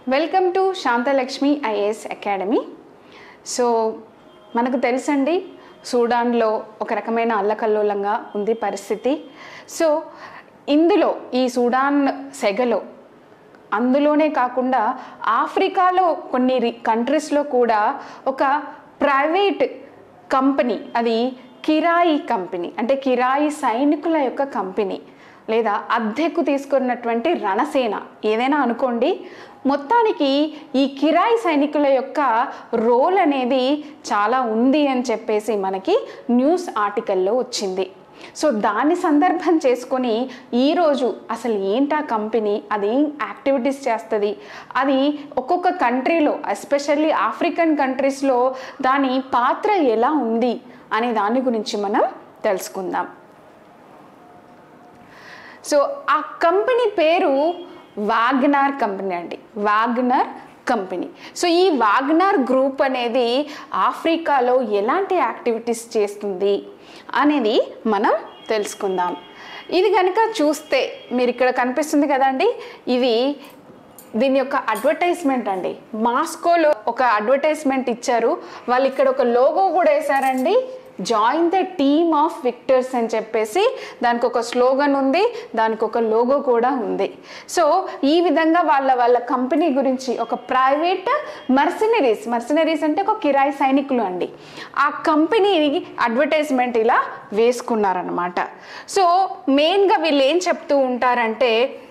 welcome to Shanthalakshmi IAS academy so మనకు తెలుసండి సూడాన్లో ఒక రకమైన అల్లకల్లోలంగా ఉంది పరిస్థితి సో ఇందులో ఈ సూడాన్ సెగలో అందులోనే కాకుండా ఆఫ్రికాలో కొన్ని రి- కంట్రీస్లో కూడా ఒక ప్రైవేట్ కంపెనీ అది కిరాయి కంపెనీ అంటే కిరాయి సైనికుల యొక్క కంపెనీ లేదా అద్దెకు తీసుకున్నటువంటి రణసేన ఏదైనా అనుకోండి మొత్తానికి ఈ కిరాయి సైనికుల యొక్క రోల్ అనేది చాలా ఉంది అని చెప్పేసి మనకి న్యూస్ ఆర్టికల్లో వచ్చింది సో దాన్ని సందర్భం చేసుకొని ఈరోజు అసలు ఏంటా కంపెనీ అది ఏం యాక్టివిటీస్ చేస్తుంది అది ఒక్కొక్క కంట్రీలో ఎస్పెషల్లీ ఆఫ్రికన్ కంట్రీస్లో దాని పాత్ర ఎలా ఉంది అనే దాని గురించి మనం తెలుసుకుందాం సో ఆ కంపెనీ పేరు వాగ్నార్ కంపెనీ అండి వాగ్నర్ కంపెనీ సో ఈ వాగ్నార్ గ్రూప్ అనేది ఆఫ్రికాలో ఎలాంటి యాక్టివిటీస్ చేస్తుంది అనేది మనం తెలుసుకుందాం ఇది కనుక చూస్తే మీరు ఇక్కడ కనిపిస్తుంది కదండి ఇది దీని యొక్క అడ్వర్టైజ్మెంట్ అండి మాస్కోలో ఒక అడ్వర్టైజ్మెంట్ ఇచ్చారు వాళ్ళు ఇక్కడ ఒక లోగో కూడా వేశారండి join the team of victors అని చెప్పేసి దానికి ఒక స్లోగన్ ఉంది దానికి ఒక లోగో కూడా ఉంది సో ఈ విధంగా వాళ్ళ వాళ్ళ కంపెనీ గురించి ఒక ప్రైవేట్ మర్సినరీస్ మర్సినరీస్ అంటే ఒక కిరాయి సైనికులు అండి ఆ కంపెనీ అడ్వర్టైజ్మెంట్ ఇలా వేసుకున్నారనమాట సో మెయిన్గా వీళ్ళు ఏం చెప్తూ ఉంటారంటే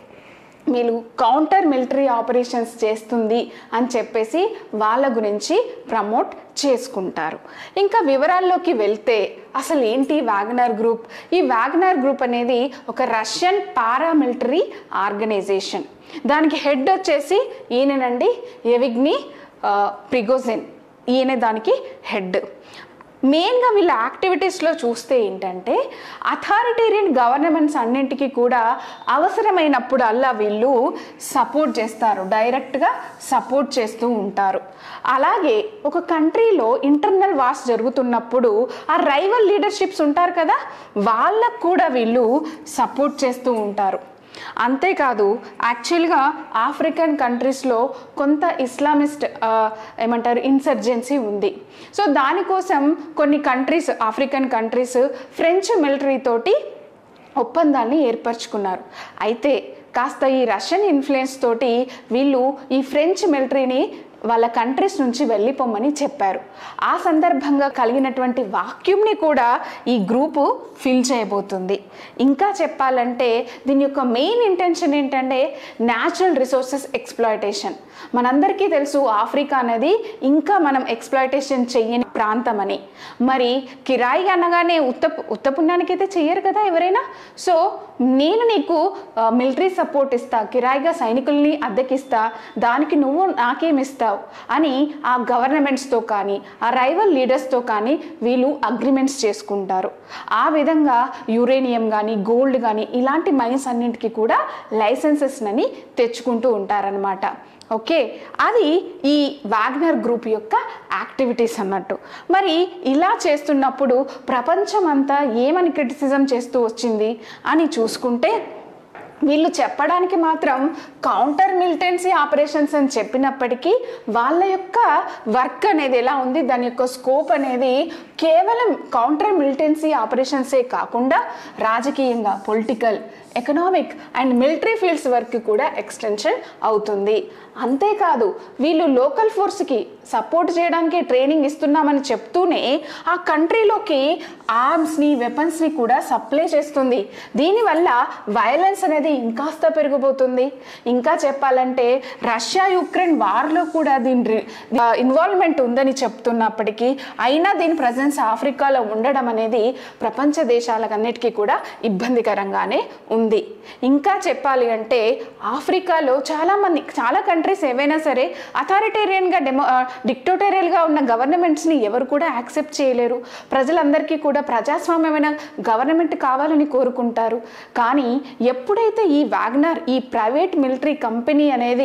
వీళ్ళు కౌంటర్ మిలిటరీ ఆపరేషన్స్ చేస్తుంది అని చెప్పేసి వాళ్ళ గురించి ప్రమోట్ చేసుకుంటారు ఇంకా వివరాల్లోకి వెళ్తే అసలు ఏంటి వాగనర్ గ్రూప్ ఈ వాగనర్ గ్రూప్ అనేది ఒక రష్యన్ పారామిలిటరీ ఆర్గనైజేషన్ దానికి హెడ్ వచ్చేసి ఈయనండి ఎవిగ్ని ప్రిగోజెన్ ఈయన దానికి హెడ్ మెయిన్గా వీళ్ళ యాక్టివిటీస్లో చూస్తే ఏంటంటే అథారిటేరియన్ గవర్నమెంట్స్ అన్నింటికి కూడా అవసరమైనప్పుడు అల్లా వీళ్ళు సపోర్ట్ చేస్తారు డైరెక్ట్గా సపోర్ట్ చేస్తూ ఉంటారు అలాగే ఒక కంట్రీలో ఇంటర్నల్ వార్స్ జరుగుతున్నప్పుడు ఆ రైవల్ లీడర్షిప్స్ ఉంటారు కదా వాళ్ళకు కూడా వీళ్ళు సపోర్ట్ చేస్తూ ఉంటారు అంతేకాదు యాక్చువల్గా ఆఫ్రికన్ కంట్రీస్లో కొంత ఇస్లామిస్ట్ ఆ, ఏమంటారు ఇన్సర్జెన్సీ ఉంది సో దానికోసం కొన్ని countries African countries French military తోటి ఒప్పందాన్ని ఏర్పరచుకున్నారు అయితే కాస్త ఈ రష్యన్ ఇన్ఫ్లుయెన్స్ తోటి వీళ్ళు ఈ ఫ్రెంచ్ మిలిటరీని వాళ్ళ కంట్రీస్ నుంచి వెళ్ళిపోమని చెప్పారు ఆ సందర్భంగా కలిగినటువంటి వాక్యూమ్ని కూడా ఈ గ్రూపు ఫిల్ చేయబోతుంది ఇంకా చెప్పాలంటే దీని యొక్క మెయిన్ ఇంటెన్షన్ ఏంటంటే న్యాచురల్ రిసోర్సెస్ ఎక్స్ప్లాయిటేషన్ మనందరికీ తెలుసు ఆఫ్రికా అనేది ఇంకా మనం ఎక్స్ప్లాయిటేషన్ చెయ్యని ప్రాంతం అని మరి కిరాయి అనగానే ఉత్త ఉత్త పుణ్యానికి అయితే చెయ్యరు కదా ఎవరైనా సో నేను నీకు మిలిటరీ సపోర్ట్ ఇస్తా కిరాయిగా సైనికుల్ని అద్దెకిస్తా దానికి నువ్వు నాకేమిస్తావు అని ఆ గవర్నమెంట్స్తో కానీ ఆ రైవల్ లీడర్స్తో కానీ వీళ్ళు అగ్రిమెంట్స్ చేసుకుంటారు ఆ విధంగా యురేనియం కానీ గోల్డ్ కానీ ఇలాంటి మైన్స్ అన్నింటికి కూడా లైసెన్సెస్ అని తెచ్చుకుంటూ ఉంటారనమాట ఓకే అది ఈ వాగ్నర్ గ్రూప్ యొక్క యాక్టివిటీస్ అన్నట్టు మరి ఇలా చేస్తున్నప్పుడు ప్రపంచం అంతా ఏమని క్రిటిసిజం చేస్తూ వచ్చింది అని చూసుకుంటే వీళ్ళు చెప్పడానికి మాత్రం కౌంటర్ మిలిటెన్సీ ఆపరేషన్స్ అని చెప్పినప్పటికీ వాళ్ళ యొక్క వర్క్ అనేది ఎలా ఉంది దాని యొక్క స్కోప్ అనేది కేవలం కౌంటర్ మిలిటెన్సీ ఆపరేషన్సే కాకుండా రాజకీయంగా political economic and military fields work కూడా ఎక్స్టెన్షన్ అవుతుంది అంతేకాదు వీళ్ళు లోకల్ ఫోర్స్కి సపోర్ట్ చేయడానికి ట్రైనింగ్ ఇస్తున్నామని చెప్తూనే ఆ కంట్రీలోకి ఆర్మ్స్ని వెపన్స్ని కూడా సప్లై చేస్తుంది దీనివల్ల వైలెన్స్ అనేది ఇంకాస్త పెరిగిపోతుంది ఇంకా చెప్పాలంటే రష్యా యుక్రెయిన్ వార్లో కూడా దీని ఇన్వాల్వ్మెంట్ ఉందని చెప్తున్నప్పటికీ అయినా దీని ప్రజెన్స్ ఆఫ్రికాలో ఉండడం అనేది ప్రపంచ దేశాలకన్నిటికీ కూడా ఇబ్బందికరంగానే ఉంది ఇంకా చెప్పాలి అంటే ఆఫ్రికాలో చాలామంది చాలా కంట్రీస్ ఏవైనా సరే అథారిటేరియన్గా డెమో డిక్టోటోరియల్గా ఉన్న గవర్నమెంట్స్ని ఎవరు కూడా యాక్సెప్ట్ చేయలేరు ప్రజలందరికీ కూడా ప్రజాస్వామ్యమైన గవర్నమెంట్ కావాలని కోరుకుంటారు కానీ ఎప్పుడైతే ఈ వాగ్నర్ ఈ ప్రైవేట్ మిలిటరీ కంపెనీ అనేది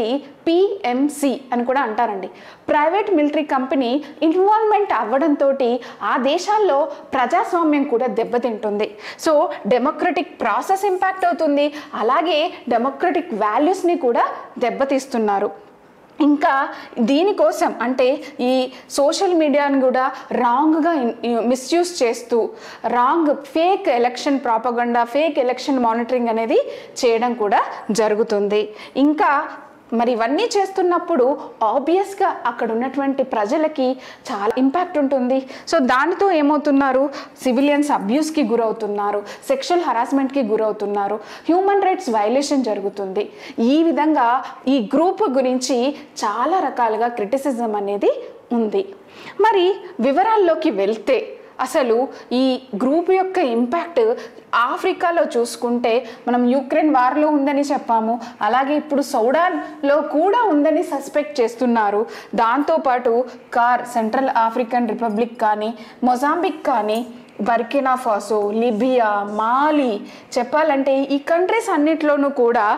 పిఎంసి అని కూడా అంటారండి ప్రైవేట్ మిలిటరీ కంపెనీ ఇన్వాల్వ్మెంట్ అవ్వడంతో ఆ దేశాల్లో ప్రజాస్వామ్యం కూడా దెబ్బతింటుంది సో డెమోక్రటిక్ ప్రాసెస్ ఇంపాక్ట్ అవుతుంది అలాగే డెమోక్రటిక్ వాల్యూస్ని కూడా దెబ్బతీస్తున్నారు ఇంకా దీనికోసం అంటే ఈ సోషల్ మీడియాను కూడా రాంగ్గా మిస్యూజ్ చేస్తూ wrong fake election propaganda fake election monitoring అనేది చేయడం కూడా జరుగుతుంది ఇంకా మరి ఇవన్నీ చేస్తున్నప్పుడు ఆబ్వియస్గా అక్కడ ఉన్నటువంటి ప్రజలకి చాలా ఇంపాక్ట్ ఉంటుంది సో దానితో ఏమవుతున్నారు సివిలియన్స్ అబ్యూస్కి గురవుతున్నారు సెక్షువల్ హరాస్మెంట్కి గురవుతున్నారు హ్యూమన్ రైట్స్ వైలేషన్ జరుగుతుంది ఈ విధంగా ఈ గ్రూప్ గురించి చాలా రకాలుగా క్రిటిసిజం అనేది ఉంది మరి వివరాల్లోకి వెళ్తే అసలు ఈ గ్రూప్ యొక్క ఇంపాక్ట్ ఆఫ్రికాలో చూసుకుంటే మనం యుక్రెయిన్ వార్లో ఉందని చెప్పాము అలాగే ఇప్పుడు సౌడాన్లో కూడా ఉందని సస్పెక్ట్ చేస్తున్నారు దాంతోపాటు కార్ సెంట్రల్ ఆఫ్రికన్ రిపబ్లిక్ కానీ మొజాంబిక్ కానీ బర్కినా ఫాసో లిబియా మాలి చెప్పాలంటే ఈ కంట్రీస్ అన్నిట్లోనూ కూడా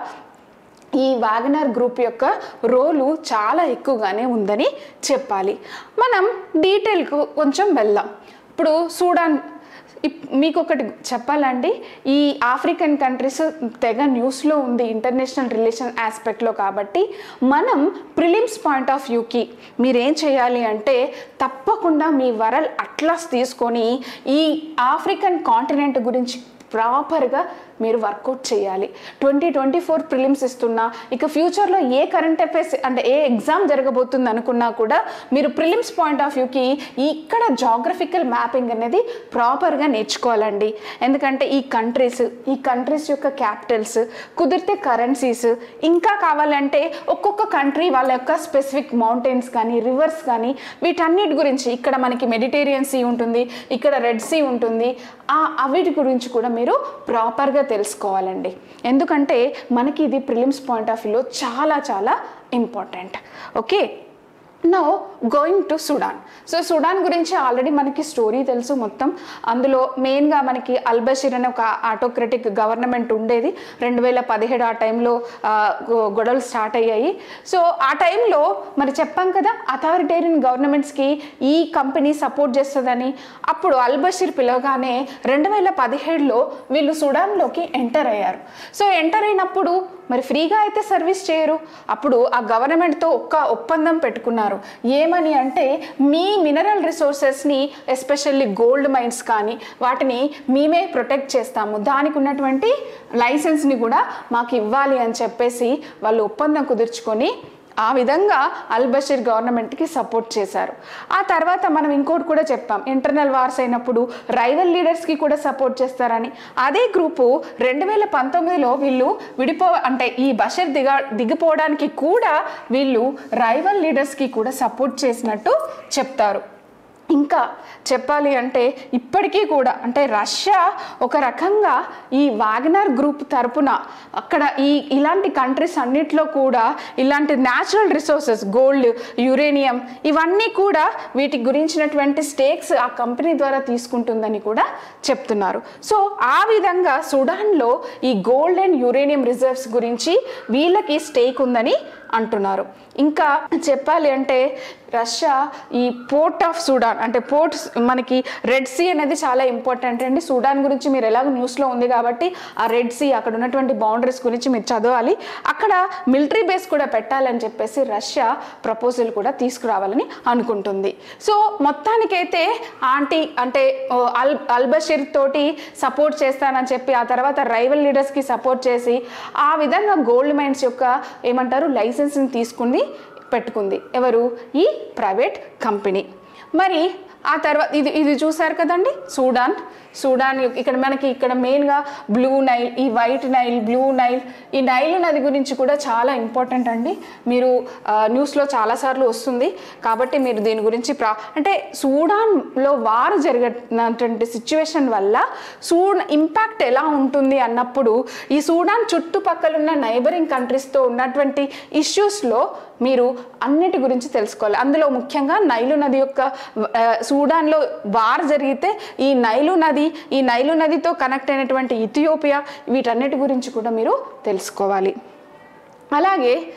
ఈ వాగనర్ గ్రూప్ యొక్క రోలు చాలా ఎక్కువగానే ఉందని చెప్పాలి మనం డీటెయిల్కు కొంచెం వెళ్దాం ఇప్పుడు సూడాన్ ఇప్- మీకు ఒకటి చెప్పాలండి ఈ ఆఫ్రికన్ కంట్రీస్ తెగ న్యూస్లో ఉంది ఇంటర్నేషనల్ రిలేషన్ ఆస్పెక్ట్లో కాబట్టి మనం ప్రిలిమ్స్ పాయింట్ ఆఫ్ వ్యూకి మీరేం చేయాలి అంటే తప్పకుండా మీ వరల్ అట్లాస్ తీసుకొని ఈ ఆఫ్రికన్ కాంటినెంట్ గురించి ప్రాపర్గా మీరు వర్కౌట్ చేయాలి ట్వంటీ ట్వంటీ ఫోర్ ప్రిలిమ్స్ ఇస్తున్నా ఇక ఫ్యూచర్లో ఏ కరెంట్ అఫైర్స్ అంటే ఏ ఎగ్జామ్ జరగబోతుంది అనుకున్నా కూడా మీరు ప్రిలిమ్స్ పాయింట్ ఆఫ్ వ్యూకి ఇక్కడ జాగ్రఫికల్ మ్యాపింగ్ అనేది ప్రాపర్గా నేర్చుకోవాలండి ఎందుకంటే ఈ కంట్రీస్ ఈ కంట్రీస్ యొక్క క్యాపిటల్స్ కుదిరితే కరెన్సీస్ ఇంకా కావాలంటే ఒక్కొక్క కంట్రీ వాళ్ళ యొక్క స్పెసిఫిక్ మౌంటైన్స్ కానీ రివర్స్ కానీ వీటన్నిటి గురించి ఇక్కడ మనకి మెడిటేరియన్ సీ ఉంటుంది ఇక్కడ రెడ్ సీ ఉంటుంది ఆ అవిటి గురించి కూడా మీరు ప్రాపర్గా తెలుసుకోవాలండి ఎందుకంటే మనకి ఇది ప్రిలిమ్స్ పాయింట్ ఆఫ్ వ్యూలో చాలా చాలా important okay no going to Sudan so Sudan గురించి ఆల్రెడీ మనకి స్టోరీ తెలుసు మొత్తం అందులో మెయిన్గా మనకి అల్బషీర్ అనే ఒక ఆటోక్రటిక్ గవర్నమెంట్ ఉండేది రెండు వేల పదిహేడు ఆ టైంలో ఆ, గొ- గొడవలు స్టార్ట్ అయ్యాయి సో ఆ టైంలో మరి చెప్పాం కదా అథారిటేరియన్ గవర్నమెంట్స్కి ఈ కంపెనీ సపోర్ట్ చేస్తుందని అప్పుడు అల్బషీర్ పిలవగానే రెండు వేల పదిహేడులో వీళ్ళు సుడాన్లోకి ఎంటర్ అయ్యారు సో ఎంటర్ అయినప్పుడు మరి ఫ్రీగా అయితే సర్వీస్ చేయరు అప్పుడు ఆ గవర్నమెంట్తో ఒక్క ఒప్పందం పెట్టుకున్నారు ఏమని అంటే మీ మినరల్ రిసోర్సెస్ని ఎస్పెషల్లీ గోల్డ్ మైన్స్ కానీ వాటిని మేమే ప్రొటెక్ట్ చేస్తాము దానికి ఉన్నటువంటి లైసెన్స్ని కూడా మాకు ఇవ్వాలి అని చెప్పేసి వాళ్ళు ఒప్పందం కుదుర్చుకొని ఆ విధంగా అల్ బషీర్ గవర్నమెంట్కి సపోర్ట్ చేశారు ఆ తర్వాత మనం ఇంకోటి కూడా చెప్పాం ఇంటర్నల్ వార్స్ అయినప్పుడు రైవల్ లీడర్స్కి కూడా సపోర్ట్ చేస్తారని అదే గ్రూపు రెండు వేల పంతొమ్మిదిలో వీళ్ళు విడిపో అంటే ఈ బషీర్ దిగ దిగిపోవడానికి కూడా వీళ్ళు రైవల్ లీడర్స్కి కూడా సపోర్ట్ చేసినట్టు చెప్తారు ఇంకా చెప్పాలి అంటే ఇప్పటికీ కూడా అంటే రష్యా ఒక రకంగా ఈ వాగ్నర్ గ్రూప్ తరపున అక్కడ ఈ ఇలాంటి కంట్రీస్ అన్నిట్లో కూడా ఇలాంటి న్యాచురల్ రిసోర్సెస్ గోల్డ్ యురేనియం ఇవన్నీ కూడా వీటి గురించినటువంటి స్టేక్స్ ఆ కంపెనీ ద్వారా తీసుకుంటుందని కూడా చెప్తున్నారు సో ఆ విధంగా సుడాన్లో ఈ గోల్డ్ అండ్ యురేనియం రిజర్వ్స్ గురించి వీళ్ళకి స్టేక్ ఉందని అంటున్నారు ఇంకా చెప్పాలి అంటే రష్యా ఈ పోర్ట్ ఆఫ్ సూడాన్ అంటే పోర్ట్స్ మనకి రెడ్ సీ అనేది చాలా ఇంపార్టెంట్ అండి సూడాన్ గురించి మీరు ఎలాగో న్యూస్లో ఉంది కాబట్టి ఆ రెడ్ సీ అక్కడ ఉన్నటువంటి బౌండరీస్ గురించి మీరు చదవాలి అక్కడ మిలిటరీ బేస్ కూడా పెట్టాలని చెప్పేసి రష్యా ప్రపోజల్ కూడా తీసుకురావాలని అనుకుంటుంది సో మొత్తానికైతే ఆంటీ అంటే ఓ, అల్ అల్బషీర్ తోటి సపోర్ట్ చేస్తానని చెప్పి ఆ తర్వాత రైవల్ లీడర్స్కి సపోర్ట్ చేసి ఆ విధంగా గోల్డ్ మైన్స్ యొక్క ఏమంటారు లైసెన్స్ని తీసుకుని పెట్టుకుంది ఎవరు ఈ ప్రైవేట్ కంపెనీ మరి ఆ తర్వాత ఇది ఇది చూసారు కదండి సూడాన్ సూడాన్ యొక్క- ఇక్కడ మనకి ఇక్కడ మెయిన్గా బ్లూ నైల్ ఈ వైట్ నైల్ బ్లూ నైల్ ఈ నైల్ నది గురించి కూడా చాలా ఇంపార్టెంట్ అండి మీరు ఆ, న్యూస్లో చాలాసార్లు వస్తుంది కాబట్టి మీరు దీని గురించి ప్రా అంటే సూడాన్లో వారు జరిగినటువంటి సిచ్యువేషన్ వల్ల సూడ్ ఇంపాక్ట్ ఎలా ఉంటుంది అన్నప్పుడు ఈ సూడాన్ చుట్టుపక్కల ఉన్న నైబరింగ్ కంట్రీస్తో ఉన్నటువంటి ఇష్యూస్లో మీరు అన్నిటి గురించి తెలుసుకోవాలి అందులో ముఖ్యంగా నైలు నది యొక్క ఆ, సూడాన్లో వార్ జరిగితే ఈ నైలు నది ఈ నైలు నదితో కనెక్ట్ అయినటువంటి ఇథియోపియా వీటన్నిటి గురించి కూడా మీరు తెలుసుకోవాలి అలాగే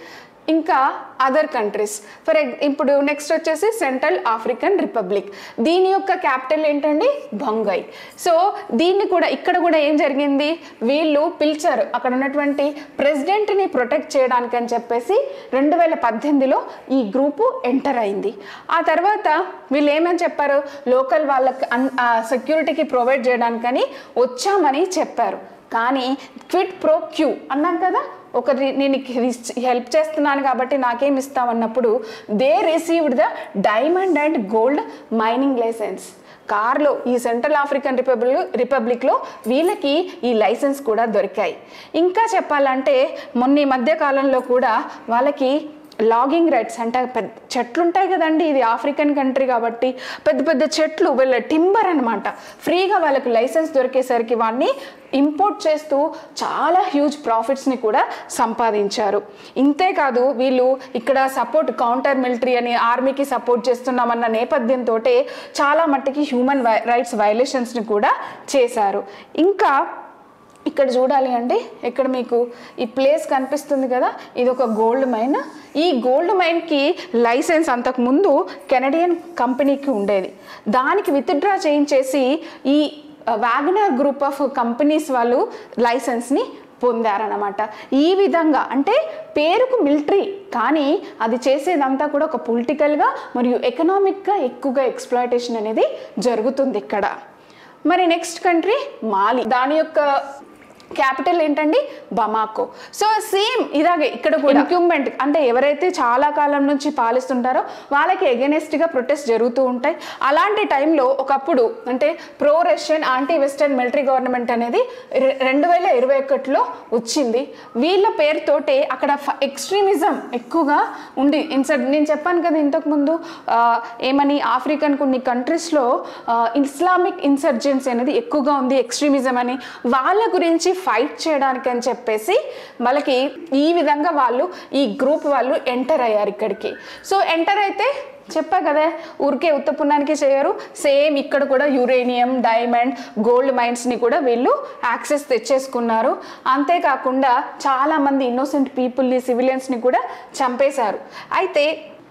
ఇంకా అదర్ కంట్రీస్ ఫర్ ఇప్పుడు నెక్స్ట్ వచ్చేసి సెంట్రల్ ఆఫ్రికన్ రిపబ్లిక్ దీని యొక్క క్యాపిటల్ ఏంటండి బొంగాయి సో దీన్ని కూడా ఇక్కడ కూడా ఏం జరిగింది వీళ్ళు పిలిచారు అక్కడ ఉన్నటువంటి ప్రెసిడెంట్ని ప్రొటెక్ట్ చేయడానికి అని చెప్పేసి రెండు వేల పద్దెనిమిదిలో ఈ గ్రూపు ఎంటర్ అయింది ఆ తర్వాత వీళ్ళు ఏమని చెప్పారు లోకల్ వాళ్ళకి సెక్యూరిటీకి ప్రొవైడ్ చేయడానికని వచ్చామని చెప్పారు కానీ క్విట్ ప్రో క్యూ అన్నాం కదా ఒకరి నేను హెల్ప్ చేస్తున్నాను కాబట్టి నాకేం ఇస్తామన్నప్పుడు they received the diamond and gold mining licence కార్లో ఈ సెంట్రల్ ఆఫ్రికన్ రిపబ్లిక్ రిపబ్లిక్లో వీళ్ళకి ఈ లైసెన్స్ కూడా దొరికాయి ఇంకా చెప్పాలంటే మొన్న ఈ మధ్య కాలంలో కూడా వాళ్ళకి లాగింగ్ రైట్స్ అంటే పెద్ద చెట్లు ఉంటాయి కదండి ఇది ఆఫ్రికన్ కంట్రీ కాబట్టి పెద్ద పెద్ద చెట్లు వీళ్ళ టింబర్ అనమాట ఫ్రీగా వాళ్ళకి లైసెన్స్ దొరికేసరికి వాడిని ఇంపోర్ట్ చేస్తూ చాలా హ్యూజ్ ప్రాఫిట్స్ని కూడా సంపాదించారు ఇంతేకాదు వీళ్ళు ఇక్కడ సపోర్ట్ కౌంటర్ మిలిటరీ అని ఆర్మీకి సపోర్ట్ చేస్తున్నామన్న నేపథ్యంతో చాలా మట్టుకి హ్యూమన్ రైట్స్ వైలేషన్స్ని కూడా చేశారు ఇంకా ఇక్కడ చూడాలి అంటే ఇక్కడ మీకు ఈ ప్లేస్ కనిపిస్తుంది కదా ఇది ఒక గోల్డ్ మైన్ ఈ గోల్డ్ మైన్కి లైసెన్స్ అంతకుముందు కెనడియన్ కంపెనీకి ఉండేది దానికి విత్డ్రా చేయించేసి ఈ వ్యాగనర్ గ్రూప్ ఆఫ్ కంపెనీస్ వాళ్ళు లైసెన్స్ని పొందారనమాట ఈ విధంగా అంటే పేరుకు మిలిటరీ కానీ అది చేసేదంతా కూడా ఒక పొలిటికల్గా మరియు ఎకనామిక్గా ఎక్కువగా ఎక్స్ప్లాయిటేషన్ అనేది జరుగుతుంది ఇక్కడ మరి నెక్స్ట్ కంట్రీ మాలి దాని యొక్క క్యాపిటల్ ఏంటండి బమాకో సో సేమ్ ఇలాగే ఇక్కడ కూడా ఇంక్యూమెంట్ అంటే ఎవరైతే చాలా కాలం నుంచి పాలిస్తుంటారో వాళ్ళకి ఎగెనెస్ట్గా ప్రొటెస్ట్ జరుగుతూ ఉంటాయి అలాంటి టైంలో ఒకప్పుడు అంటే pro Russian anti western military government అనేది రె- రెండు వేల ఇరవై ఒకటిలో వచ్చింది వీళ్ళ పేరుతోటే అక్కడ ఎక్స్ట్రీమిజం ఎక్కువగా ఉండి ఇన్సర్ నేను చెప్పాను కదా ఇంతకుముందు ఆ, ఏమని ఆఫ్రికన్ కొన్ని కంట్రీస్లో ఇస్లామిక్ ఇన్సర్జెన్సీ అనేది ఎక్కువగా ఉంది ఎక్స్ట్రీమిజం అని వాళ్ళ గురించి ఫైట్ చేయడానికి అని చెప్పేసి వాళ్ళకి ఈ విధంగా వాళ్ళు ఈ గ్రూప్ వాళ్ళు ఎంటర్ అయ్యారు ఇక్కడికి సో ఎంటర్ అయితే చెప్పా కదా ఊరికే ఉత్తపుణానికి చేయరు సేమ్ ఇక్కడ కూడా యురేనియం డైమండ్ గోల్డ్ మైన్స్ని కూడా వీళ్ళు యాక్సెస్ తెచ్చేసుకున్నారు అంతేకాకుండా చాలామంది ఇన్నోసెంట్ పీపుల్ని సివిలియన్స్ని కూడా చంపేశారు అయితే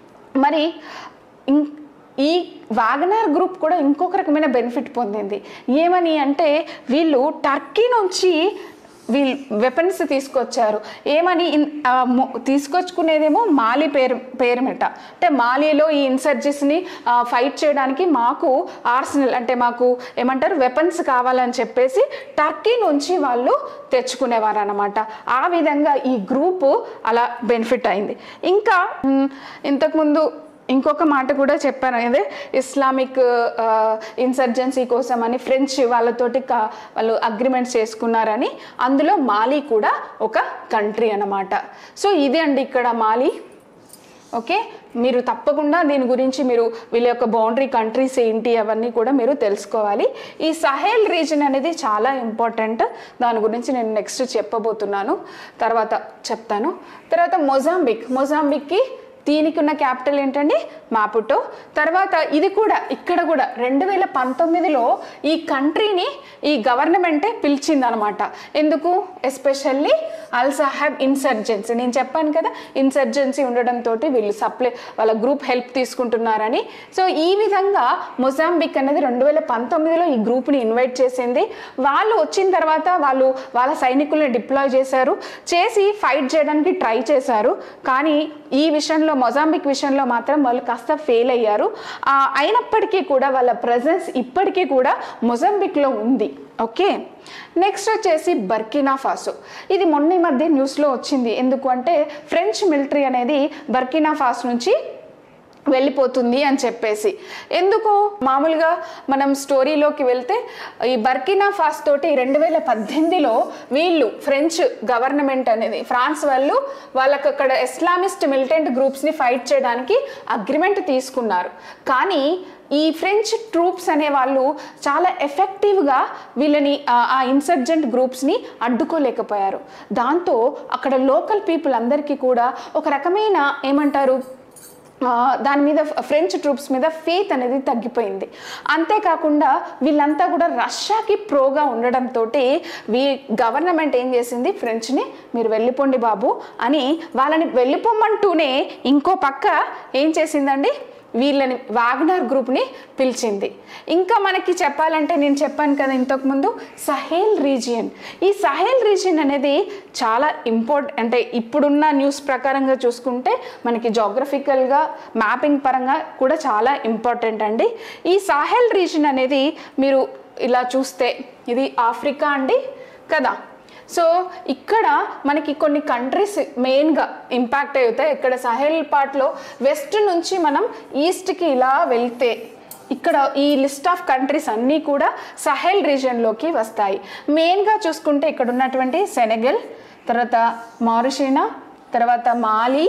మరి ఇం- ఈ వాగనర్ గ్రూప్ కూడా ఇంకొక రకమైన బెనిఫిట్ పొందింది ఏమని అంటే వీళ్ళు టర్కీ నుంచి వీళ్ళు వెపన్స్ తీసుకొచ్చారు ఏమని ఇన్- ఆ మొ- తీసుకొచ్చుకునేదేమో మాలి పేరు పేరుమిట అంటే మాలీలో ఈ ఇన్సర్జెస్ని ఫైట్ చేయడానికి మాకు ఆర్సనల్ అంటే మాకు ఏమంటారు వెపన్స్ కావాలని చెప్పేసి టర్కీ నుంచి వాళ్ళు తెచ్చుకునేవారు అనమాట ఆ విధంగా ఈ గ్రూపు అలా బెనిఫిట్ అయింది ఇంకా మ్, ఇంతకుముందు ఇంకొక మాట కూడా చెప్పాను అదే ఇస్లామిక్ ఇన్సర్జెన్సీ కోసం అని ఫ్రెంచ్ వాళ్ళతోటి కా- వాళ్ళు అగ్రిమెంట్స్ చేసుకున్నారని అందులో మాలి కూడా ఒక కంట్రీ అన్నమాట సో ఇది అండి ఇక్కడ మాలి ఓకే మీరు తప్పకుండా దీని గురించి మీరు వీళ్ళ యొక్క బౌండరీ కంట్రీస్ ఏంటి అవన్నీ కూడా మీరు తెలుసుకోవాలి ఈ సహేల్ రీజన్ అనేది చాలా ఇంపార్టెంట్ దాని గురించి నేను నెక్స్ట్ చెప్పబోతున్నాను తర్వాత చెప్తాను తర్వాత మొజాంబిక్ మొజాంబిక్కి దీనికి ఉన్న క్యాపిటల్ ఏంటండి మాపుటో తర్వాత ఇది కూడా ఇక్కడ కూడా రెండు వేల పంతొమ్మిదిలో ఈ కంట్రీని ఈ గవర్నమెంటే పిలిచిందనమాట ఎందుకు ఎస్పెషల్లీ అల్ సాహెబ్ ఇన్సర్జెన్సీ నేను చెప్పాను కదా ఇన్సర్జెన్సీ ఉండడంతో వీళ్ళు సప్లై వాళ్ళ గ్రూప్ హెల్ప్ తీసుకుంటున్నారని సో ఈ విధంగా మొజాంబిక్ అనేది రెండు వేల పంతొమ్మిదిలో ఈ గ్రూప్ని ఇన్వైట్ చేసింది వాళ్ళు వచ్చిన తర్వాత వాళ్ళు వాళ్ళ సైనికుల్ని డిప్లాయ్ చేశారు చేసి ఫైట్ చేయడానికి ట్రై చేశారు కానీ ఈ విషయంలో మొజాంబిక్ విషయంలో మాత్రం వాళ్ళు కాస్త ఫెయిల్ అయ్యారు ఆ, అయినప్పటికీ కూడా వాళ్ళ ప్రజెన్స్ ఇప్పటికీ కూడా మొజాంబిక్లో ఉంది ఓకే నెక్స్ట్ వచ్చేసి బర్కినా ఫాసో ఇది మొన్న ఈ మధ్య న్యూస్లో వచ్చింది ఎందుకు అంటే ఫ్రెంచ్ మిలిటరీ అనేది బర్కినా ఫాస్ నుంచి వెళ్ళిపోతుంది అని చెప్పేసి ఎందుకు మామూలుగా మనం స్టోరీలోకి వెళ్తే ఈ బర్కినా ఫాస్ తోటి రెండు వేల పద్దెనిమిదిలో వీళ్ళు ఫ్రెంచ్ గవర్నమెంట్ అనేది ఫ్రాన్స్ వాళ్ళు వాళ్ళకి అక్కడ ఇస్లామిస్ట్ మిలిటెంట్ గ్రూప్స్ని ఫైట్ చేయడానికి అగ్రిమెంట్ తీసుకున్నారు కానీ ఈ ఫ్రెంచ్ ట్రూప్స్ అనే వాళ్ళు చాలా ఎఫెక్టివ్గా వీళ్ళని ఆ- ఆ ఇన్సర్జెంట్ గ్రూప్స్ని అడ్డుకోలేకపోయారు దాంతో అక్కడ లోకల్ పీపుల్ అందరికీ కూడా ఒక రకమైన ఏమంటారు ఆ, దాని మీద ఫ్రెంచ్ ట్రూప్స్ మీద ఫేత్ అనేది తగ్గిపోయింది అంతేకాకుండా వీళ్ళంతా కూడా రష్యాకి ప్రోగా ఉండడంతో వీ గవర్నమెంట్ ఏం చేసింది ఫ్రెంచ్ని మీరు వెళ్ళిపోండి బాబు అని వాళ్ళని వెళ్ళిపోమంటూనే ఇంకో పక్క ఏం చేసిందండి వీళ్ళని వాగ్నర్ గ్రూప్ని పిలిచింది ఇంకా మనకి చెప్పాలంటే నేను చెప్పాను కదా ఇంతకుముందు సహేల్ రీజియన్ ఈ సహేల్ రీజియన్ అనేది చాలా ఇంపార్ట్ అంటే ఇప్పుడున్న న్యూస్ ప్రకారంగా చూసుకుంటే మనకి జాగ్రఫికల్గా మ్యాపింగ్ పరంగా కూడా చాలా ఇంపార్టెంట్ అండి ఈ సాహెల్ రీజియన్ అనేది మీరు ఇలా చూస్తే ఇది ఆఫ్రికా అండి కదా సో ఇక్కడ మనకి కొన్ని కంట్రీస్ మెయిన్గా ఇంపాక్ట్ అవుతాయి ఇక్కడ సహెల్ పార్ట్లో వెస్ట్ నుంచి మనం ఈస్ట్కి ఇలా వెళ్తే ఇక్కడ ఈ లిస్ట్ ఆఫ్ కంట్రీస్ అన్నీ కూడా సహెల్ రీజియన్లోకి వస్తాయి మెయిన్గా చూసుకుంటే ఇక్కడ ఉన్నటువంటి సెనెగల్ తర్వాత మారిషినా తర్వాత Mali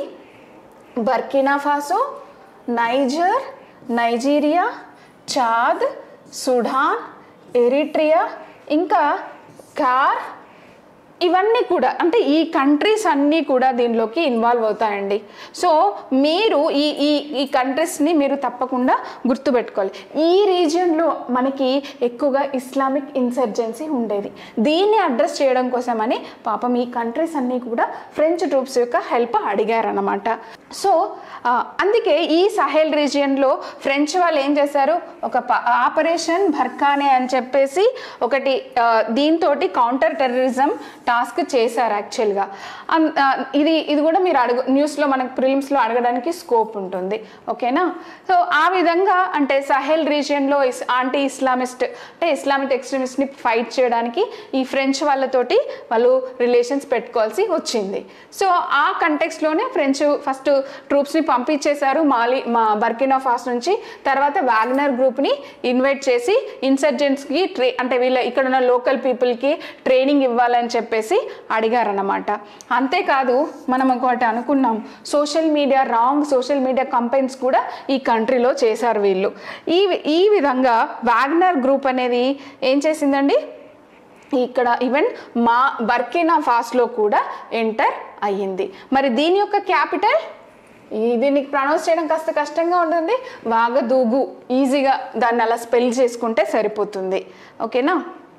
Burkina Faso Niger Nigeria Chad Sudan Eritrea ఇంకా కార్ ఇవన్నీ కూడా అంటే ఈ కంట్రీస్ అన్నీ కూడా దీనిలోకి ఇన్వాల్వ్ అవుతాయండి సో మీరు ఈ ఈ ఈ కంట్రీస్ని మీరు తప్పకుండా గుర్తుపెట్టుకోవాలి ఈ రీజియన్లో మనకి ఎక్కువగా ఇస్లామిక్ ఇన్సర్జెన్సీ ఉండేది దీన్ని అడ్రస్ చేయడం కోసమని పాపం ఈ కంట్రీస్ అన్నీ కూడా ఫ్రెంచ్ ట్రూప్స్ యొక్క హెల్ప్ అడిగారన్నమాట సో ఆ, అందుకే ఈ సహెల్ రీజియన్లో ఫ్రెంచ్ వాళ్ళు ఏం చేశారు ఒక ఆపరేషన్ భర్కానే అని చెప్పేసి ఒకటి దీంతో కౌంటర్ టెర్రరిజం టాస్క్ చేశారు యాక్చువల్గా అన్- ఆ, ఇది ఇది కూడా మీరు అడుగు న్యూస్లో మనకు ప్రిలిమ్స్లో అడగడానికి స్కోప్ ఉంటుంది ఓకేనా సో ఆ విధంగా అంటే సహెల్ రీజియన్లో ఇస్ యాంటీ ఇస్లామిస్ట్ అంటే ఇస్లామిక్ ఎక్స్ట్రీమిస్ట్ని ఫైట్ చేయడానికి ఈ ఫ్రెంచ్ వాళ్ళతోటి వాళ్ళు రిలేషన్స్ పెట్టుకోవాల్సి వచ్చింది సో ఆ కంటెక్స్లోనే ఫ్రెంచ్ ఫస్ట్ ట్రూప్స్ని పంపించేశారు మాలి మా బర్కినా ఫాస్ నుంచి తర్వాత వాగ్నర్ గ్రూప్ని ఇన్వైట్ చేసి ఇన్సర్జెంట్స్కి ట్రే అంటే వీళ్ళ ఇక్కడ ఉన్న లోకల్ పీపుల్కి ట్రైనింగ్ ఇవ్వాలని చెప్పేసి అడిగారన్నమాట అంతేకాదు మనం ఒకటి అనుకున్నాం social media wrong social media companies కూడా ఈ కంట్రీలో చేశారు వీళ్ళు ఈ ఈ విధంగా వాగ్నర్ గ్రూప్ అనేది ఏం చేసిందండి ఇక్కడ ఈవెన్ మా బర్కినా ఫాస్లో కూడా ఎంటర్ అయ్యింది మరి దీని యొక్క క్యాపిటల్ దీన్ని ప్రొనౌన్స్ చేయడం కాస్త కష్టంగా ఉంటుంది వాగదూగు ఈజీగా దాన్ని అలా స్పెల్ చేసుకుంటే సరిపోతుంది ఓకేనా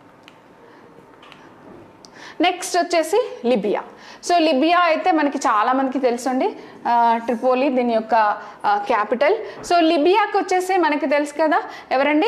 నెక్స్ట్ వచ్చేసి లిబియా సో లిబియా అయితే మనకి చాలా మందికి తెలుసండి ఆ, ట్రిపోలి దీని యొక్క క్యాపిటల్ సో లిబియాకి వచ్చేసి మనకి తెలుసు కదా ఎవరండి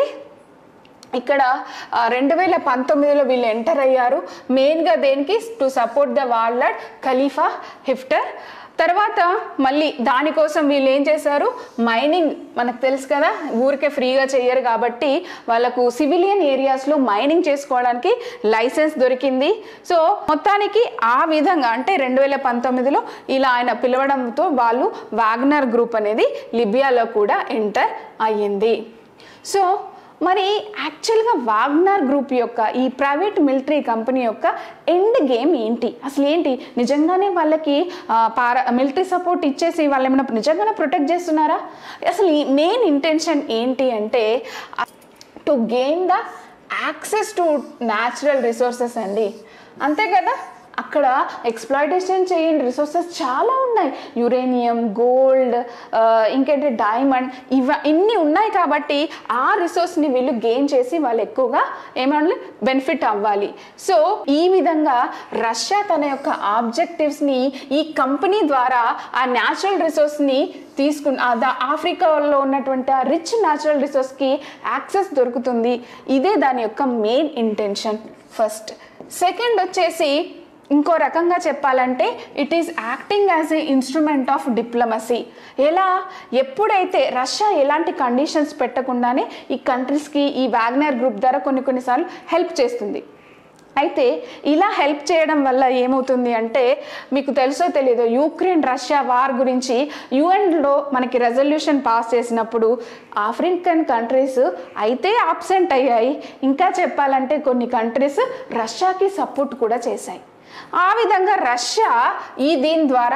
ఇక్కడ ఆ, రెండు వేల పంతొమ్మిదిలో వీళ్ళు ఎంటర్ అయ్యారు మెయిన్గా దేనికి to support the warlord Khalifa Haftar తర్వాత మళ్ళీ దానికోసం వీళ్ళు ఏం చేశారు మైనింగ్ మనకు తెలుసు కదా ఊరికే ఫ్రీగా చేయరు కాబట్టి వాళ్ళకు సివిలియన్ ఏరియాస్లో మైనింగ్ చేసుకోవడానికి లైసెన్స్ దొరికింది సో మొత్తానికి ఆ విధంగా అంటే రెండు వేల పంతొమ్మిదిలో ఇలా ఆయన పిలవడంతో వాళ్ళు వాగ్నర్ గ్రూప్ అనేది లిబియాలో కూడా ఎంటర్ అయ్యింది సో మరి యాక్చువల్గా వాగ్నర్ గ్రూప్ యొక్క ఈ ప్రైవేట్ మిలిటరీ కంపెనీ యొక్క ఎండ్ గేమ్ ఏంటి అసలు ఏంటి నిజంగానే వాళ్ళకి ఆ, పారా మిలిటరీ సపోర్ట్ ఇచ్చేసి వాళ్ళు ఏమైనా నిజంగానే ప్రొటెక్ట్ చేస్తున్నారా అసలు ఈ మెయిన్ ఇంటెన్షన్ ఏంటి అంటే to gain the access to natural resources అండి అంతే కదా అక్కడ ఎక్స్ప్లాయిటేషన్ చేయని రిసోర్సెస్ చాలా ఉన్నాయి యురేనియం గోల్డ్ ఇంకేంటి డైమండ్ ఇవ ఇన్ని ఉన్నాయి కాబట్టి ఆ రిసోర్స్ని వీళ్ళు గెయిన్ చేసి వాళ్ళు ఎక్కువగా ఏమన్నా బెనిఫిట్ అవ్వాలి సో ఈ విధంగా రష్యా తన యొక్క ఆబ్జెక్టివ్స్ని ఈ కంపెనీ ద్వారా ఆ న్యాచురల్ రిసోర్స్ని తీసుకుని ఆ దా- ఆఫ్రికాలో ఉన్నటువంటి ఆ రిచ్ న్యాచురల్ రిసోర్స్కి యాక్సెస్ దొరుకుతుంది ఇదే దాని యొక్క మెయిన్ ఇంటెన్షన్ ఫస్ట్ సెకండ్ వచ్చేసి ఇంకో రకంగా చెప్పాలంటే it is acting as a instrument of diplomacy ఎలా ఎప్పుడైతే రష్యా ఎలాంటి కండిషన్స్ పెట్టకుండానే ఈ కంట్రీస్కి ఈ వాగ్నర్ గ్రూప్ ద్వారా కొన్ని కొన్నిసార్లు హెల్ప్ చేస్తుంది అయితే ఇలా హెల్ప్ చేయడం వల్ల ఏమవుతుంది అంటే మీకు తెలుసో తెలియదో యూక్రెయిన్ రష్యా వార్ గురించి యుఎన్లో మనకి రెజల్యూషన్ పాస్ చేసినప్పుడు ఆఫ్రికన్ కంట్రీస్ అయితే ఆబ్సెంట్ అయ్యాయి ఇంకా చెప్పాలంటే కొన్ని కంట్రీస్ రష్యాకి సపోర్ట్ కూడా చేశాయి ఆ విధంగా రష్యా ఈ దీని ద్వారా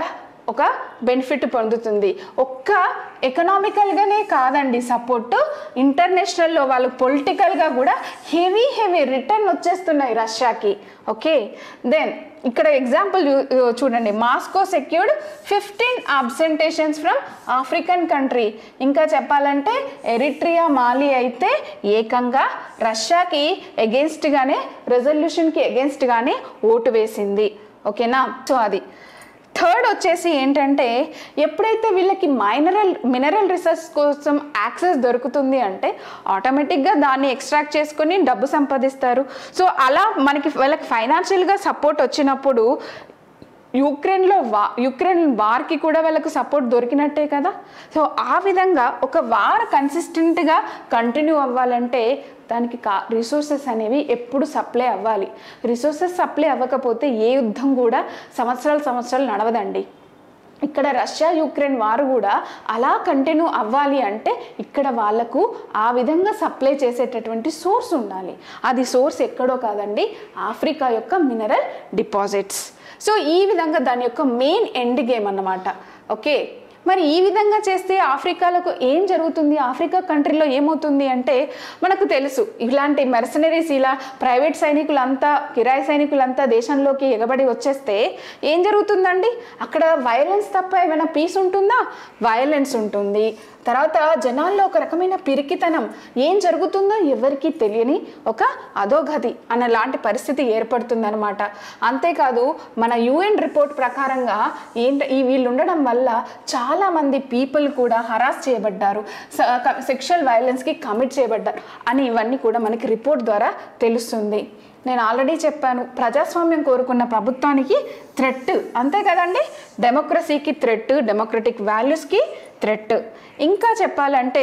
ఒక బెనిఫిట్ పొందుతుంది ఒక్క ఎకనామికల్గానే కాదండి సపోర్ట్ ఇంటర్నేషనల్లో వాళ్ళు పొలిటికల్గా కూడా హెవీ హెవీ రిటర్న్ వచ్చేస్తున్నాయి రష్యాకి ఓకే దెన్ ఇక్కడ ఎగ్జాంపుల్ చూడండి Moscow secured fifteen abstentions from African country ఇంకా చెప్పాలంటే ఎరిట్రియా మాలి అయితే ఏకంగా రష్యాకి ఎగెన్స్ట్గానే రెజల్యూషన్కి ఎగెన్స్ట్గానే ఓటు వేసింది ఓకేనా సో అది థర్డ్ వచ్చేసి ఏంటంటే ఎప్పుడైతే వీళ్ళకి మైనరల్ మినరల్ రిసోర్స్ కోసం యాక్సెస్ దొరుకుతుంది అంటే ఆటోమేటిక్గా దాన్ని ఎక్స్ట్రాక్ట్ చేసుకొని డబ్బు సంపాదిస్తారు సో అలా మనకి వాళ్ళకి ఫైనాన్షియల్గా సపోర్ట్ వచ్చినప్పుడు యుక్రెయిన్లో వా యుక్రెయిన్ వార్కి కూడా వాళ్ళకు సపోర్ట్ దొరికినట్టే కదా సో ఆ విధంగా ఒక వార్ కన్సిస్టెంట్గా కంటిన్యూ అవ్వాలంటే దానికి కా రిసోర్సెస్ అనేవి ఎప్పుడు సప్లై అవ్వాలి రిసోర్సెస్ సప్లై అవ్వకపోతే ఏ యుద్ధం కూడా సంవత్సరాలు సంవత్సరాలు నడవదండి ఇక్కడ రష్యా యుక్రెయిన్ వారు కూడా అలా కంటిన్యూ అవ్వాలి అంటే ఇక్కడ వాళ్ళకు ఆ విధంగా సప్లై చేసేటటువంటి సోర్స్ ఉండాలి అది సోర్స్ ఎక్కడో కాదండి ఆఫ్రికా యొక్క మినరల్ డిపాజిట్స్ సో ఈ విధంగా దాని యొక్క మెయిన్ ఎండ్ గేమ్ అన్నమాట ఓకే మరి ఈ విధంగా చేస్తే ఆఫ్రికాలకు ఏం జరుగుతుంది ఆఫ్రికా కంట్రీలో ఏమవుతుంది అంటే మనకు తెలుసు ఇలాంటి మెర్సనరీస్ ఇలా ప్రైవేట్ సైనికులంతా కిరాయి సైనికులంతా దేశంలోకి ఎగబడి వచ్చేస్తే ఏం జరుగుతుందండి అక్కడ వైలెన్స్ తప్ప ఏమైనా పీస్ ఉంటుందా వైలెన్స్ ఉంటుంది తర్వాత జనాల్లో ఒక రకమైన పిరికితనం ఏం జరుగుతుందో ఎవరికీ తెలియని ఒక అధోగతి అన్న లాంటి పరిస్థితి ఏర్పడుతుందన్నమాట అంతేకాదు మన యుఎన్ రిపోర్ట్ ప్రకారంగా ఏంట ఈ వీళ్ళు ఉండడం వల్ల చాలామంది పీపుల్ కూడా హరాస్ చేయబడ్డారు సెక్షువల్ వైలెన్స్కి కమిట్ చేయబడ్డారు అని ఇవన్నీ కూడా మనకి రిపోర్ట్ ద్వారా తెలుస్తుంది నేను ఆల్రెడీ చెప్పాను ప్రజాస్వామ్యం కోరుకున్న ప్రభుత్వానికి థ్రెట్ అంతే కదండి డెమోక్రసీకి థ్రెట్ డెమోక్రటిక్ వాల్యూస్కి థ్రెట్ ఇంకా చెప్పాలంటే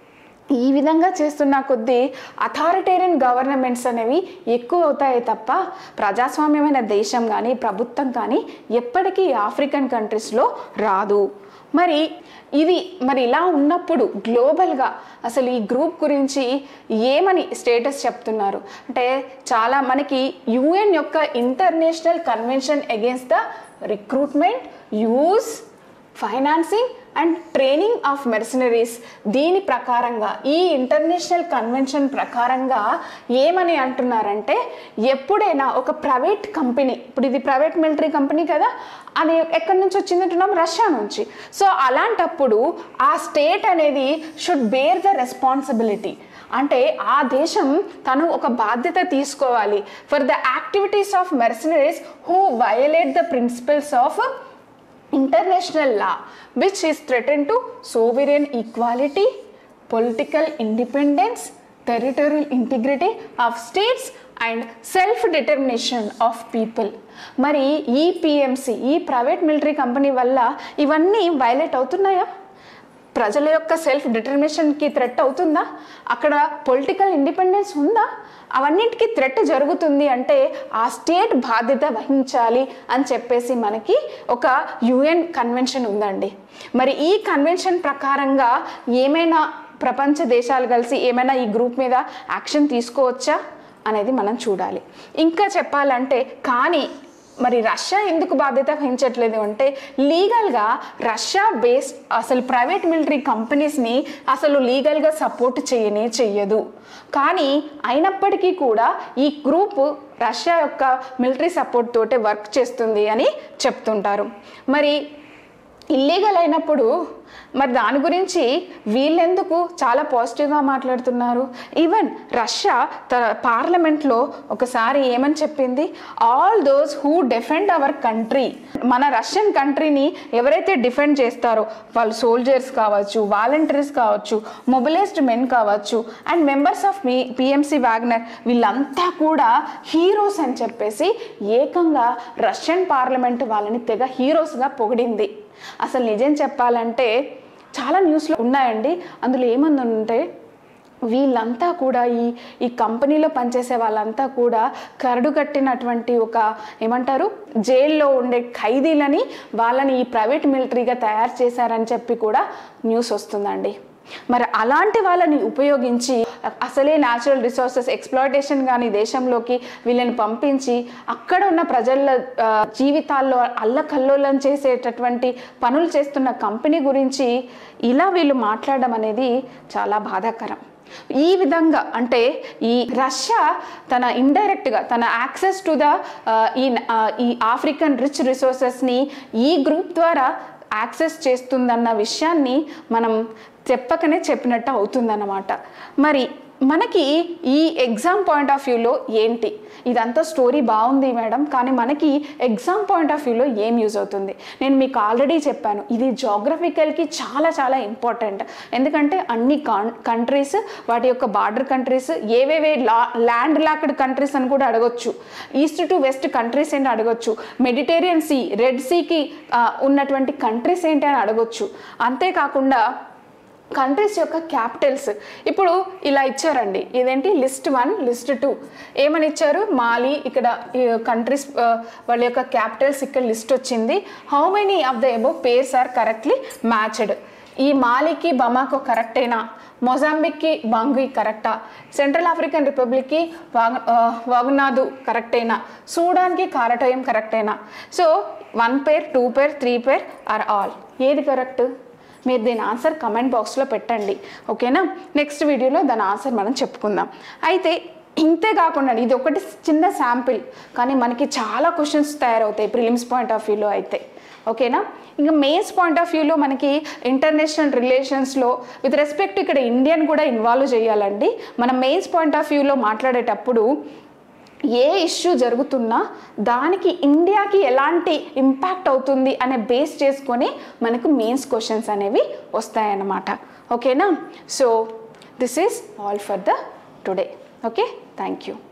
ఈ విధంగా చేస్తున్న కొద్దీ అథారిటేరియన్ గవర్నమెంట్స్ అనేవి ఎక్కువ అవుతాయి తప్ప ప్రజాస్వామ్యమైన దేశం కానీ ప్రభుత్వం కానీ ఎప్పటికీ ఆఫ్రికన్ కంట్రీస్లో రాదు మరి ఇది మరి ఇలా ఉన్నప్పుడు గ్లోబల్గా అసలు ఈ గ్రూప్ గురించి ఏమని స్టేటస్ చెప్తున్నారు అంటే చాలా మనకి యుఎన్ యొక్క international convention against the recruitment use financing and training of mercenaries దీని ప్రకారంగా ఈ ఇంటర్నేషనల్ కన్వెన్షన్ ప్రకారంగా ఏమని అంటున్నారంటే ఎప్పుడైనా ఒక ప్రైవేట్ కంపెనీ ఇప్పుడు ఇది ప్రైవేట్ మిలిటరీ కంపెనీ కదా అది ఎక్కడి నుంచి వచ్చింది అంటున్నాం రష్యా నుంచి సో అలాంటప్పుడు ఆ స్టేట్ అనేది షుడ్ బేర్ ద రెస్పాన్సిబిలిటీ అంటే ఆ దేశం తను ఒక బాధ్యత తీసుకోవాలి for the activities of mercenaries who violate the principles of international law which is threatened to sovereign equality political independence territorial integrity of states and self determination of people మరి ఈ PMC ఈ ప్రైవేట్ మిలిటరీ కంపెనీ వల్ల ఇవన్నీ violate అవుతున్నాయా ప్రజల యొక్క self డిటర్మినేషన్కి threat అవుతుందా అక్కడ పొలిటికల్ ఇండిపెండెన్స్ ఉందా అవన్నిటికీ థ్రెట్ జరుగుతుంది అంటే ఆ స్టేట్ బాధ్యత వహించాలి అని చెప్పేసి మనకి ఒక యుఎన్ కన్వెన్షన్ ఉందండి మరి ఈ కన్వెన్షన్ ప్రకారంగా ఏమైనా ప్రపంచ దేశాలు కలిసి ఏమైనా ఈ గ్రూప్ మీద యాక్షన్ తీసుకోవచ్చా అనేది మనం చూడాలి ఇంకా చెప్పాలంటే కానీ మరి రష్యా ఎందుకు బాధ్యత వహించట్లేదు అంటే లీగల్గా రష్యా బేస్డ్ అసలు ప్రైవేట్ మిలిటరీ కంపెనీస్ని అసలు లీగల్గా సపోర్ట్ చేయనే చెయ్యదు కానీ అయినప్పటికీ కూడా ఈ గ్రూప్ రష్యా యొక్క మిలిటరీ సపోర్ట్ తోటే వర్క్ చేస్తుంది అని చెప్తుంటారు మరి ఇల్లీగల్ అయినప్పుడు మరి దాని గురించి వీళ్ళెందుకు చాలా పాజిటివ్గా మాట్లాడుతున్నారు ఈవెన్ రష్యా త పార్లమెంట్లో ఒకసారి ఏమని చెప్పింది all those who defend our country మన రష్యన్ కంట్రీని ఎవరైతే డిఫెండ్ చేస్తారో వాళ్ళు సోల్జర్స్ కావచ్చు వాలంటీర్స్ కావచ్చు మొబిలైజ్డ్ మెన్ కావచ్చు అండ్ మెంబర్స్ ఆఫ్ మీ పిఎంసి వాగ్నర్ వీళ్ళంతా కూడా హీరోస్ అని చెప్పేసి ఏకంగా రష్యన్ పార్లమెంట్ వాళ్ళని తెగ హీరోస్గా పొగిడింది అసలు నిజం చెప్పాలంటే చాలా న్యూస్లో ఉన్నాయండి అందులో ఏమంది ఉంటే వీళ్ళంతా కూడా ఈ ఈ కంపెనీలో పనిచేసే వాళ్ళంతా కూడా కరడు కట్టినటువంటి ఒక ఏమంటారు జైల్లో ఉండే ఖైదీలని వాళ్ళని ఈ ప్రైవేట్ మిలిటరీగా తయారు చేశారని చెప్పి కూడా న్యూస్ వస్తుందండి మరి అలాంటి వాళ్ళని ఉపయోగించి అసలే న్యాచురల్ రిసోర్సెస్ ఎక్స్ప్లాయిటేషన్ కానీ దేశంలోకి వీళ్ళని పంపించి అక్కడ ఉన్న ప్రజల ఆ, జీవితాల్లో అల్లకల్లోలం చేసేటటువంటి పనులు చేస్తున్న కంపెనీ గురించి ఇలా వీళ్ళు మాట్లాడడం అనేది చాలా బాధాకరం ఈ విధంగా అంటే ఈ రష్యా తన ఇండైరెక్ట్గా తన యాక్సెస్ టు ద ఈ ఆ, ఈ ఆఫ్రికన్ రిచ్ రిసోర్సెస్ని ఈ గ్రూప్ ద్వారా యాక్సెస్ చేస్తుందన్న విషయాన్ని మనం చెప్పకనే చెప్పినట్టు అవుతుందన్నమాట మరి మనకి ఈ ఎగ్జామ్ పాయింట్ ఆఫ్ వ్యూలో ఏంటి ఇదంతా స్టోరీ బాగుంది మేడం కానీ మనకి ఎగ్జామ్ పాయింట్ ఆఫ్ వ్యూలో ఏం యూజ్ అవుతుంది నేను మీకు ఆల్రెడీ చెప్పాను ఇది జాగ్రఫికల్కి చాలా చాలా ఇంపార్టెంట్ ఎందుకంటే అన్ని కంట్రీస్ వాటి యొక్క బార్డర్ కంట్రీస్ ఏవేవే లా ల్యాండ్ లాక్డ్ కంట్రీస్ అని కూడా అడగొచ్చు ఈస్ట్ టు వెస్ట్ కంట్రీస్ ఏంటి అడగొచ్చు మెడిటేరియన్ సీ రెడ్ సీకి ఉన్నటువంటి కంట్రీస్ ఏంటి అని అడగొచ్చు అంతేకాకుండా కంట్రీస్ యొక్క క్యాపిటల్స్ ఇప్పుడు ఇలా ఇచ్చారండి ఇదేంటి లిస్ట్ వన్ లిస్ట్ టూ ఏమని ఇచ్చారు మాలి ఇక్కడ కంట్రీస్ వాళ్ళ యొక్క క్యాపిటల్స్ ఇక్కడ లిస్ట్ వచ్చింది how many of the above pairs are correctly matched ఈ మాలికి బమాకో కరెక్టేనా మొజాంబిక్కి బాంగి కరెక్టా సెంట్రల్ ఆఫ్రికన్ రిపబ్లిక్కి వాగ్ వాగ్నాదు కరెక్టేనా సూడాన్కి కారటోయం కరెక్టేనా so one pair two pair three pair are all ఏది కరెక్ట్ మీరు దీని ఆన్సర్ కమెంట్ బాక్స్లో పెట్టండి ఓకేనా నెక్స్ట్ వీడియోలో దాని ఆన్సర్ మనం చెప్పుకుందాం అయితే ఇంతే కాకుండా ఇది ఒకటి చిన్న శాంపిల్ కానీ మనకి చాలా క్వశ్చన్స్ తయారవుతాయి ప్రిలిమ్స్ పాయింట్ ఆఫ్ వ్యూలో అయితే ఓకేనా ఇంకా మెయిన్స్ పాయింట్ ఆఫ్ వ్యూలో మనకి ఇంటర్నేషనల్ రిలేషన్స్లో విత్ రెస్పెక్ట్ ఇక్కడ ఇండియన్ కూడా ఇన్వాల్వ్ చేయాలండి మనం మెయిన్స్ పాయింట్ ఆఫ్ వ్యూలో మాట్లాడేటప్పుడు ఏ ఇష్యూ జరుగుతున్నా దానికి ఇండియాకి ఎలాంటి ఇంపాక్ట్ అవుతుంది అనే బేస్ చేసుకొని మనకు మెయిన్స్ క్వశ్చన్స్ అనేవి వస్తాయన్నమాట ఓకేనా so this is all for the today okay thank you